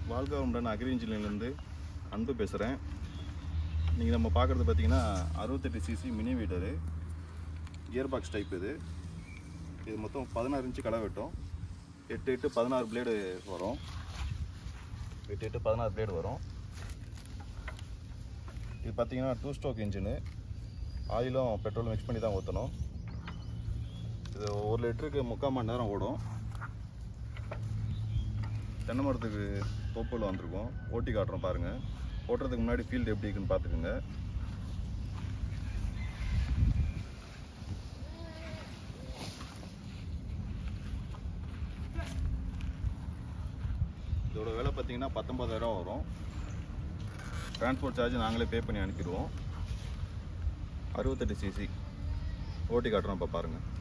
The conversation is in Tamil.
வாழ்க வளமுடன் அக்ரி இன்ஜினியர்லேருந்து அன்பு பேசுகிறேன் நீங்கள் நம்ம பார்க்குறது பார்த்தீங்கன்னா அறுபத்தெட்டு சிசி மினி வீடரு கியர் பாக்ஸ் டைப் இது இது மொத்தம் பதினாறு இன்ச்சு களை வெட்டும் எட்டு எட்டு பதினாறு பிளேடு வரும் எட்டு எட்டு பதினாறு பிளேடு வரும் இது பார்த்தீங்கன்னா டூ ஸ்ட்ரோக் இன்ஜினு ஆயிலும் பெட்ரோலும் மிக்ஸ் பண்ணி தான் ஊற்றணும் இது ஒரு லிட்டருக்கு முக்கால் மணி நேரம் ஓடும் தென்னை மரத்துக்கு தோப்புல வந்திருக்கோம் ஓட்டி காட்டுறோம் பாருங்கள் ஓட்டுறதுக்கு முன்னாடி ஃபீல்டு எப்படி இருக்குன்னு பார்த்துக்குங்க இதோட விலை பார்த்தீங்கன்னா பத்தொம்பதாயிரம் வரும் டிரான்ஸ்போர்ட் சார்ஜ் நாங்களே பே பண்ணி அனுப்பிடுவோம் அறுபத்தெட்டு சிசி ஓட்டி காட்டுறோம் இப்போ பாருங்கள்